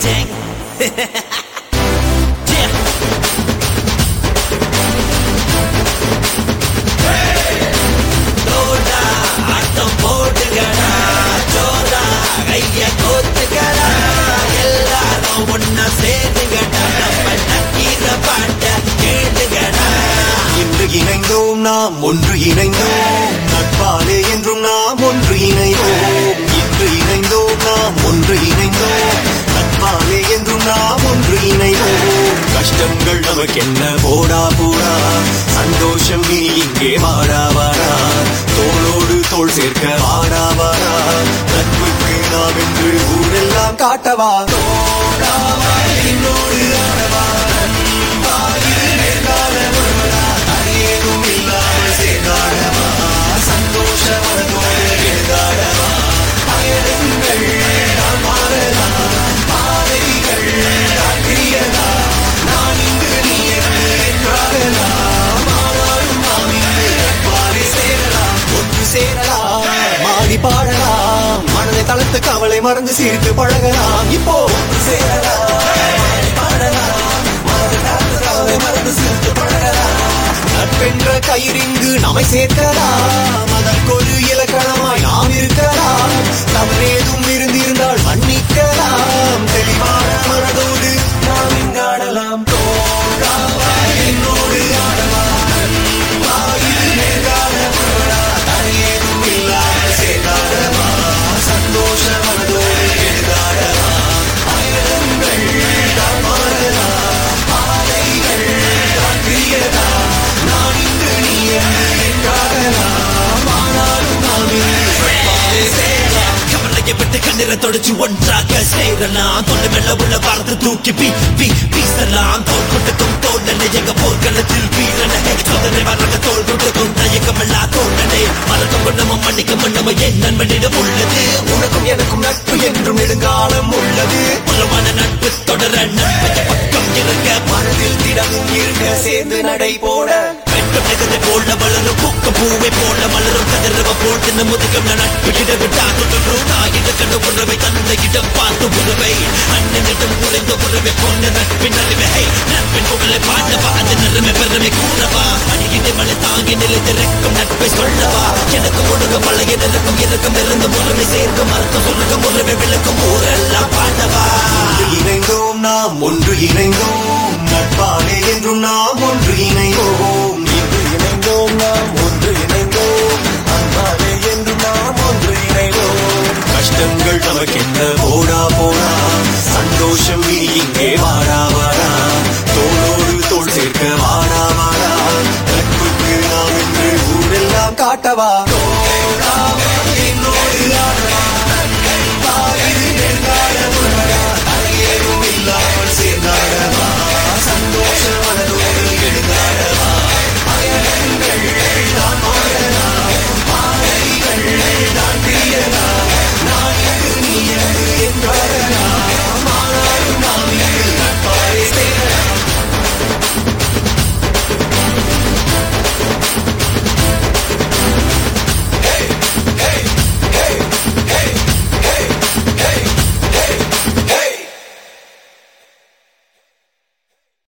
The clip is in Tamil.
Jack. yeah. தோடா, ஆட்டம் போடுங்கடா, ஜோரா, கைய கோத்துக்கடா, எல்லாரும் ஒண்ணா சேருங்கடா, நம்ம நக்கீர பாட்ட கேளுங்கடா. இன்று இணைந்தோம் நாம் ஒன்று இணைந்தோம் நட்பாலே என்றும் நாம் ஒன்று இணைந்தோம் இன்று இணைந்தோம் நாம் ஒன்று இணைந்தோம் நட்பாலே என்றும் நாம் ஒன்று இணைந்தோம் கஷ்டங்கள் நமக்கென்ன போடா போடா சந்தோஷம் நீ இங்கே வாடா வாடா தோளோடு தோள் சேர்க்க வாடா வாடா நட்புக்கு நாம் என்று ஊரெல்லாம் காட்டவா தோடா வா, என்னோடு ஆடவா அன்பா, இரு நேர்கால ஒருவரா, தனியேதும் இல்லாமல் சேர்ந்தாடவா சந்தோஷ மனதோடு எழுதாடவா பயணங்கள் நான் மாறலாம் பாதைகள் நான் பிரியலாம் நான் இங்கு நீ என்று என்றாகலாம் ஆனாலும் நாம் இங்கு நட்பாலே சேரலாம் ஒன்று சேரலாம் மாடி பாடலாம் மனதை தளர்த்து கவலை மறந்து சிரித்து பழகலாம் இப்போ ஒன்று சேரலாம் மாடி பாடலாம் மனதை தளர்த்து கவலை மறந்து சிரித்து பழகலாம் நட்பென்ற கயிறிங்கு நம்மை சேர்க்கலாம் அதற்கொரு இலக்கணமாய் நாம் இருக்கலாம் தவறேதும் இருந்திருந்தால் மன்னிக்கலாம் தெளிவான மனதோடு நாம் இங்காடலாம் தோழா வா, என்னோடு ஆடவா அன்பா, இது நேர்கால உறவடா, தனியேதும் இல்லாமல் சேர்ந்தாடவா சந்தோஷ மனதோடு எழுதாடவா பயணங்கள் நாம் மாறலாம் பாதைகள் தான் பிரியலாம் நான் இங்கு நீ என்று என்றாகலாம் ஆனாலும் நாம் இங்கு நட்பாலே சேரலாம் கவலையை விட்டு கண்ணீரை தொடச்சு ஒன்றாக சேரலாம் தொண்டு வெள்ள உள்ள வாரத்தை தூக்கி பி பி வீசலாம் தோல் கொட்டுக்கும் தோழனை எங்க போர்க்களத்தில் வீரனை சோதனை வர்றங்க தோல் கொட்டுக்கும் தயக்கமில்லா தோழனை மறக்கும் கொண்டமும் மன்னிக்கும் மன்னமும் என் நண்பனிடம் உள்ளது உனக்கும் எனக்கும் நட்பு என்றும் நெடுங்காலம் உள்ளது உலமான நட்பு தொடர நட்பை பக்கம் இருக்க மனதில் திடமும் இருக்க சேர்ந்து நடை போட வெட்கம் நெகத்தை போல வளரும் பூக்க பூவை போல மலரும் கதிரவ போல் தின முதுகம் நட்பு இடவிட்டா தொடரும் தாயிட கண்டு உறவை தந்த இடம் பார்த்து உறவை அண்ணனிடம் உறைந்த உறவை போன்ற நட்பின் அறிவை நட்பின் புகழை பாடவா அந்த நிறமை பெருமை கூறவா அடியிட மலை தாங்கி நிலைத்திருக்கும் நட்பை சொல்லவா எனக்கு ஒழுங்க பழைய நிறக்கும் இறக்கம் இருந்து உறவை சேர்க்கும் அர்த்தம் சொல்லுக்கும் உறவை விளக்கும் ஊரெல்லாம் பாடவா இன்று இணைந்தோம் நாம் ஒன்று இணைந்தோம் நட்பாலே என்றும் நாம் ஒன்று இணைந்தோம் இன்று இணைந்தோம் நாம் ஒன்று இணைந்தோம் அன்பாலே என்றும் நாம் ஒன்று இணைந்தோம் கஷ்டங்கள் நமக்கென்ன போடா போடா சந்தோஷம் நீ இங்கே வாடா வாடா தோளோடு தோள் சேர்க்க வாடா வாடா நட்புக்கு நாம் என்று ஊரெல்லாம் காட்டவா தோழா வா,